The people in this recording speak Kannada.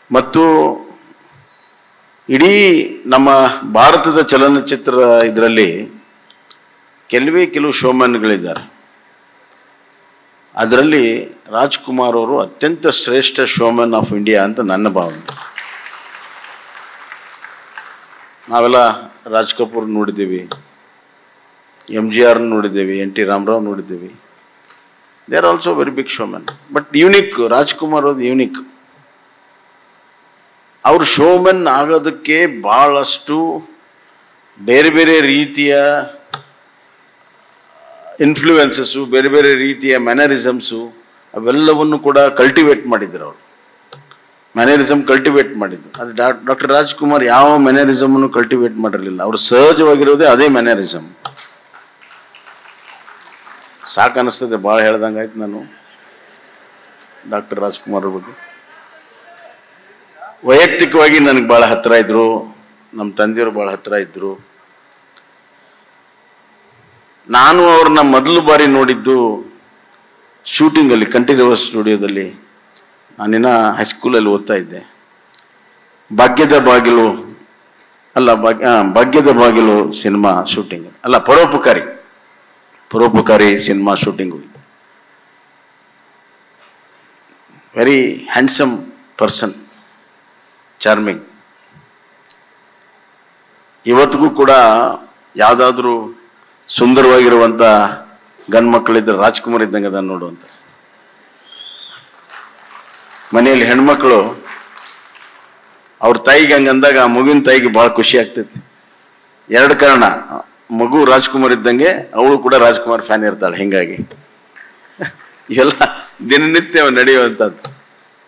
ಮತ್ತು ಇಡೀ ನಮ್ಮ ಭಾರತದ ಚಲನಚಿತ್ರ ಇದರಲ್ಲಿ ಕೆಲವೇ ಕೆಲವು ಶೋಮನ್ಗಳಿದ್ದಾರೆ ಅದರಲ್ಲಿ ರಾಜ್ಕುಮಾರ್ ಅವರು ಅತ್ಯಂತ ಶ್ರೇಷ್ಠ ಶೋಮನ್ ಆಫ್ ಇಂಡಿಯಾ ಅಂತ ನನ್ನ ಭಾವನೆ ನಾವೆಲ್ಲ ರಾಜ್ ಕಪೂರ್ ನೋಡಿದ್ದೀವಿ ಎಮ್ ಜಿ ಆರ್ ನೋಡಿದ್ದೀವಿ ಎನ್ ಟಿ ರಾಮರಾವ್ ನೋಡಿದ್ದೀವಿ they are also very big showman but unique Rajkumar ಅವ್ರದ್ದು ಯೂನಿಕ್ ಅವರು ಶೋಮನ್ ಆಗೋದಕ್ಕೆ ಭಾಳಷ್ಟು ಬೇರೆ ಬೇರೆ ರೀತಿಯ ಇನ್ಫ್ಲೂಯೆನ್ಸಸ್ಸು ಬೇರೆ ಬೇರೆ ರೀತಿಯ ಮ್ಯಾನರಿಸಮ್ಸು ಅವೆಲ್ಲವನ್ನು ಕೂಡ ಕಲ್ಟಿವೇಟ್ ಮಾಡಿದ್ರು ಅವರು ಮ್ಯಾನರಿಸಮ್ ಕಲ್ಟಿವೇಟ್ ಮಾಡಿದ್ರು ಅದು ಡಾಕ್ಟರ್ ರಾಜ್ಕುಮಾರ್ ಯಾವ ಮ್ಯಾನರಿಸಮನ್ನು ಕಲ್ಟಿವೇಟ್ ಮಾಡಿರಲಿಲ್ಲ ಅವರು ಸಹಜವಾಗಿರೋದೇ ಅದೇ ಮ್ಯಾನರಿಸಮ್ ಸಾಕು ಅನ್ನಿಸ್ತದೆ ಭಾಳ ಹೇಳ್ದಂಗೆ ಆಯ್ತು ನಾನು ಡಾಕ್ಟರ್ ರಾಜ್ಕುಮಾರ್ ಅವ್ರ ಬಗ್ಗೆ ವೈಯಕ್ತಿಕವಾಗಿ ನನಗೆ ಭಾಳ ಹತ್ತಿರ ಇದ್ರು ನಮ್ಮ ತಂದೆಯವರು ಭಾಳ ಹತ್ತಿರ ಇದ್ದರು ನಾನು ಅವ್ರನ್ನ ಮೊದಲು ಬಾರಿ ನೋಡಿದ್ದು ಶೂಟಿಂಗಲ್ಲಿ ಕಂಠೀರವ ಸ್ಟುಡಿಯೋದಲ್ಲಿ ನಾನಿನ್ನ ಹೈಸ್ಕೂಲಲ್ಲಿ ಓದ್ತಾ ಇದ್ದೆ ಭಾಗ್ಯದ ಬಾಗಿಲು ಅಲ್ಲ ಭಾಗ್ಯ ಆ, ಭಾಗ್ಯದ ಬಾಗಿಲು ಸಿನಿಮಾ ಶೂಟಿಂಗ್ ಅಲ್ಲ ಪರೋಪಕಾರಿ ಪರೋಪಕಾರಿ ಸಿನಿಮಾ ಶೂಟಿಂಗ್ ಹೋಗಿದ್ದೆ ವೆರಿ ಹ್ಯಾಂಡ್ಸಮ್ ಪರ್ಸನ್ ಚಾರ್ಮಿಂಗ್ ಇವತ್ತಿಗೂ ಕೂಡ ಯಾವುದಾದ್ರೂ ಸುಂದರವಾಗಿರುವಂಥ ಗಂಡು ಮಕ್ಕಳಿದ್ರೆ ರಾಜ್ಕುಮಾರ್ ಇದ್ದಂಗೆ ಅದನ್ನು ನೋಡುವಂತ ಮನೆಯಲ್ಲಿ ಹೆಣ್ಮಕ್ಳು ಅವ್ರ ತಾಯಿಗೆ ಹಂಗೆ ಅಂದಾಗ ಆ ಮಗುವಿನ ತಾಯಿಗೆ ಭಾಳ ಖುಷಿ ಆಗ್ತೈತಿ ಎರಡು ಕಾರಣ ಮಗು ರಾಜ್ಕುಮಾರ್ ಇದ್ದಂಗೆ ಅವಳು ಕೂಡ ರಾಜ್ಕುಮಾರ್ ಫ್ಯಾನ್ ಇರ್ತಾಳೆ ಹಿಂಗಾಗಿ ಇವೆಲ್ಲ ದಿನನಿತ್ಯ ನಡೆಯುವಂಥದ್ದು